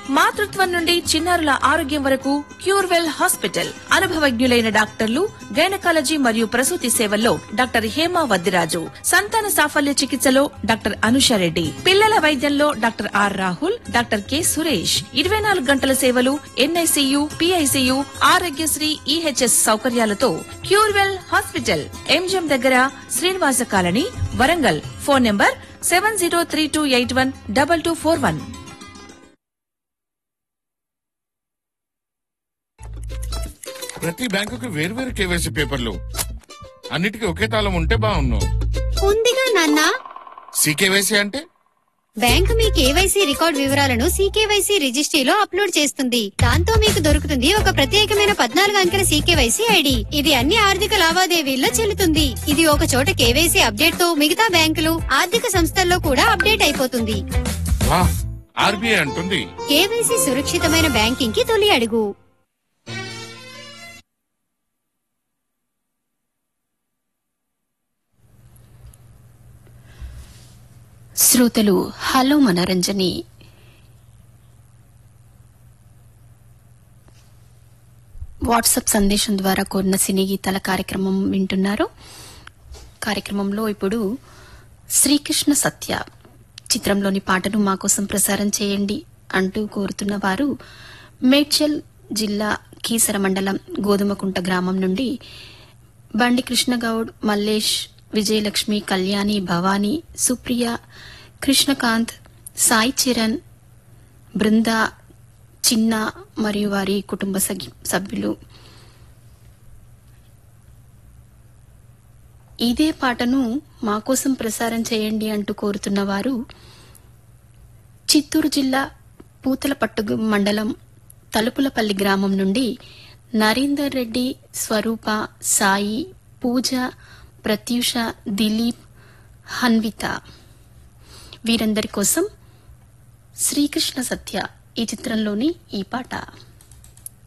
మాతృత్వం నుండి చిన్నారుల ఆరోగ్యం వరకు క్యూర్వెల్ హాస్పిటల్ అనుభవజ్ఞులైన డాక్టర్లు గైనకాలజీ మరియు ప్రసూతి సేవల్లో డాక్టర్ హేమా వద్దిరాజు సంతాన సాఫల్య చికిత్సలో డాక్టర్ అనుషారెడ్డి పిల్లల వైద్యంలో doctor R Rahul doctor K Suresh ఇరవై నాలుగు గంటల సేవలు ఎన్ఐసియు పిఐసియు ఆరోగ్యశ్రీ ఈహెచ్ఎస్ సౌకర్యాలతో క్యూర్వెల్ హాస్పిటల్ ఎంజిఎం దగ్గర Srinivasa colony Warangal phone number seven zero three two eight one double two four one ప్రతి బ్యాంకుకి వేర్వేరు కేవైసీ పేపర్లు అన్నిటికీ ఒకే తాళం ఉంటే బాగున్ను ఉందిగా నాన్న సీకేవైసీ అంటే బ్యాంకు మీ కేవైసీ రికార్డ్ వివరాలను సీకేవైసీ రిజిస్ట్రీలో అప్లోడ్ చేస్తుంది దాంతో మీకు దొరుకుతుంది ఒక ప్రత్యేకమైన పద్నాలుగు అంకెల సీకేవైసీ ఐడి ఇది అన్ని ఆర్థిక లావాదేవీల్లో చెల్లుతుంది ఇది ఒక చోట కేవైసీ అప్డేట్ తో మిగతా బ్యాంకులు ఆర్థిక సంస్థల్లో కూడా అప్డేట్ అయిపోతుంది వా ఆర్బీఐ అంటుంది కేవైసీ సురక్షితమైన బ్యాంకింగ్ కి తొలి అడుగు శ్రోతలు హలో మనరంజని వాట్సాప్ సందేశం ద్వారా కోరిన సినీ గీతాల కార్యక్రమం వింటున్నారు కార్యక్రమంలో ఇప్పుడు శ్రీకృష్ణ సత్య చిత్రంలోని పాటను మా కోసం ప్రసారం చేయండి అంటూ కోరుతున్న వారు మేడ్చల్ జిల్లా కీసర మండలం గోధుమకుంట గ్రామం నుండి బండి కృష్ణగౌడ్ మల్లేష్ విజయలక్ష్మి కళ్యాణి భవానీ సుప్రియ కృష్ణకాంత్ సాయి చరణ్ బృంద చిన్న మరియు వారి కుటుంబ సగి- సభ్యులు ఇదే పాటను మా కోసం ప్రసారం చేయండి అంటూ కోరుతున్న వారు చిత్తూరు జిల్లా పూతలపట్టు మండలం తలుపులపల్లి గ్రామం నుండి నరేందర్ రెడ్డి స్వరూప సాయి పూజ ప్రత్యూష దిలీప్ హన్విత వీరందరి కోసం శ్రీకృష్ణ సత్య ఈ చిత్రంలోని ఈ పాట